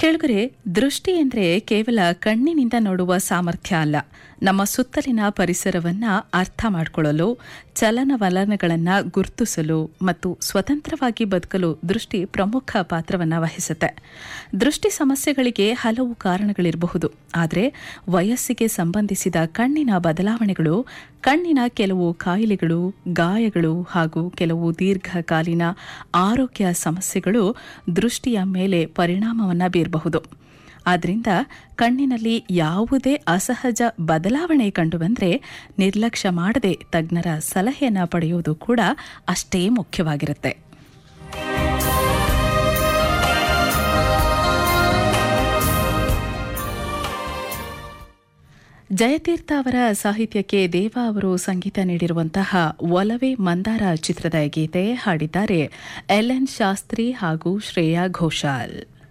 ಕೆಳಗರೆ ದೃಷ್ಟಿ ಎಂದರೆ ಕೇವಲ ಕಣ್ಣಿನಿಂದ ನೋಡುವ ಸಾಮರ್ಥ್ಯ ಅಲ್ಲ ನಮ್ಮ ಸುತ್ತಲಿನ ಪರಿಸರವನ್ನ ಅರ್ಥ ಮಾಡಿಕೊಳ್ಳಲು ಚಲನವಲನಗಳನ್ನು ಗುರುತಿಸಲು ಮತ್ತು ಸ್ವತಂತ್ರವಾಗಿ ಬದುಕಲು ದೃಷ್ಟಿ ಪ್ರಮುಖ ಪಾತ್ರವನ್ನು ವಹಿಸುತ್ತೆ ದೃಷ್ಟಿ ಸಮಸ್ಯೆಗಳಿಗೆ ಹಲವು ಕಾರಣಗಳಿರಬಹುದು ಆದರೆ ವಯಸ್ಸಿಗೆ ಸಂಬಂಧಿಸಿದ ಕಣ್ಣಿನ ಬದಲಾವಣೆಗಳು ಕಣ್ಣಿನ ಕೆಲವು ಕಾಯಿಲೆಗಳು ಗಾಯಗಳು ಹಾಗೂ ಕೆಲವು ದೀರ್ಘಕಾಲೀನ ಆರೋಗ್ಯ ಸಮಸ್ಯೆಗಳು ದೃಷ್ಟಿಯ ಮೇಲೆ ಪರಿಣಾಮವನ್ನು ಬೀರಬಹುದು ಆದ್ದರಿಂದ ಕಣ್ಣಿನಲ್ಲಿ ಯಾವುದೇ ಅಸಹಜ ಬದಲಾವಣೆ ಕಂಡುಬಂದರೆ ನಿರ್ಲಕ್ಷ್ಯ ಮಾಡದೆ ತಜ್ಞರ ಸಲಹೆಯನ್ನು ಪಡೆಯುವುದು ಕೂಡ ಅಷ್ಟೇ ಮುಖ್ಯವಾಗಿರುತ್ತೆ ಜಯತೀರ್ಥ ಅವರ ಸಾಹಿತ್ಯಕ್ಕೆ ದೇವ ಅವರು ಸಂಗೀತ ನೀಡಿರುವಂತಹ ಒಲವೇ ಮಂದಾರ ಚಿತ್ರದ ಗೀತೆ ಹಾಡಿದ್ದಾರೆ ಎಲ್ ಎನ್ ಶಾಸ್ತ್ರಿ ಹಾಗೂ ಶ್ರೇಯಾ ಘೋಷಾಲ್